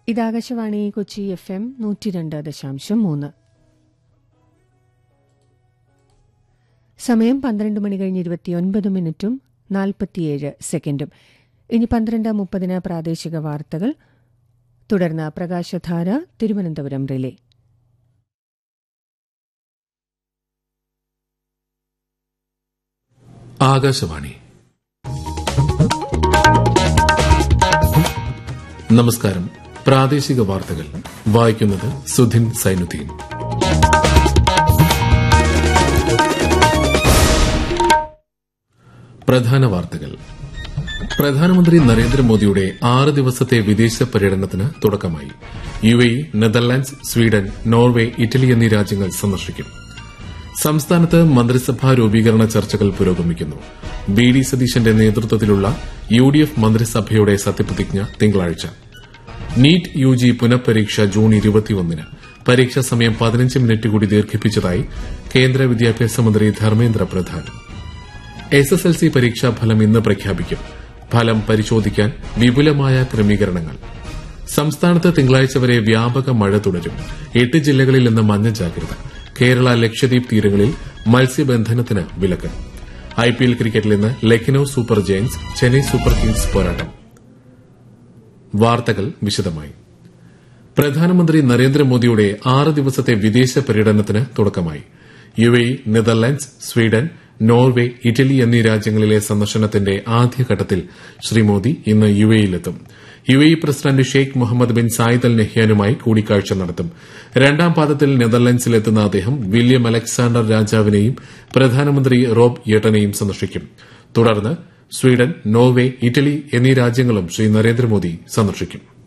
ഇത് Akashvani Kochi F M നൂറ്റി രണ്ട് ദശാംശം മൂന്ന് സമയം പന്ത്രണ്ട് മണി കഴിഞ്ഞ് ഇരുപത്തിയൊൻപത് മിനിറ്റും നാൽപ്പത്തിയേഴ് സെക്കൻഡും ഇനി പന്ത്രണ്ട് മുപ്പതിന് പ്രാദേശിക വാർത്തകൾ തുടർന്ന് പ്രകാശധാര തിരുവനന്തപുരം റിലേ ആകാശവാണി നമസ്കാരം പ്രാദേശിക വാർത്തകൾ വായിക്കുന്നത് സുധിൻ സൈനുദ്ദീൻ പ്രധാന വാർത്തകൾ പ്രധാനമന്ത്രി നരേന്ദ്രമോദിയുടെ ആറ് ദിവസത്തെ വിദേശ പര്യടനത്തിന് തുടക്കമായി U A Netherlands Sweden Norway Italy എന്നീ രാജ്യങ്ങൾ സന്ദർശിക്കും സംസ്ഥാനത്ത് മന്ത്രിസഭാ രൂപീകരണ ചർച്ചകൾ പുരോഗമിക്കുന്നു ബി ഡി സതീശന്റെ നേതൃത്വത്തിലുള്ള യു ഡി എഫ് മന്ത്രിസഭയുടെ സത്യപ്രതിജ്ഞ തിങ്കളാഴ്ച നീറ്റ് യു ജി പുനഃപരീക്ഷ ജൂൺ ഇരുപത്തിയൊന്നിന് പരീക്ഷാ സമയം പതിനഞ്ച് മിനിറ്റ് കൂടി ദീർഘിപ്പിച്ചതായി കേന്ദ്ര വിദ്യാഭ്യാസ മന്ത്രി Dharmendra Pradhan S S L C പരീക്ഷാഫലം ഇന്ന് പ്രഖ്യാപിക്കും ഫലം പരിശോധിക്കാൻ വിപുലമായ ക്രമീകരണങ്ങൾ സംസ്ഥാനത്ത് തിങ്കളാഴ്ച വരെ വ്യാപക മഴ തുടരും എട്ട് ജില്ലകളിൽ ഇന്ന് മഞ്ഞ ജാഗ്രത കേരള ലക്ഷദ്വീപ് തീരങ്ങളിൽ മത്സ്യബന്ധനത്തിന് വിലക്ക് ഐപിഎൽ ക്രിക്കറ്റിൽ ഇന്ന് Lucknow super giants Chennai super kings പോരാട്ടം വാർത്തകൾ വിശദമായി പ്രധാനമന്ത്രി നരേന്ദ്രമോദിയുടെ ആറ് ദിവസത്തെ വിദേശ പര്യടനത്തിന് തുടക്കമായി U A Netherlands Sweden Norway Italy എന്നീ രാജ്യങ്ങളിലെ സന്ദർശനത്തിന്റെ ആദ്യഘട്ടത്തിൽ ശ്രീ മോദി ഇന്ന് യു എയിലെത്തും U A president Sheikh Mohammed bin Zayed Al നെഹ്യാനുമായി കൂടിക്കാഴ്ച നടത്തും രണ്ടാം പാദത്തിൽ നെതർലൻഡ്സിലെത്തുന്ന അദ്ദേഹം വില്യം അലക്സാണ്ടർ രാജാവിനെയും പ്രധാനമന്ത്രി റോബ് യെട്ടനെയും സന്ദർശിക്കും തുടർന്ന് സ്വീഡൻ നോർവേ ഇറ്റലി എന്നീ രാജ്യങ്ങളും ശ്രീ നരേന്ദ്രമോദി സന്ദർശിക്കും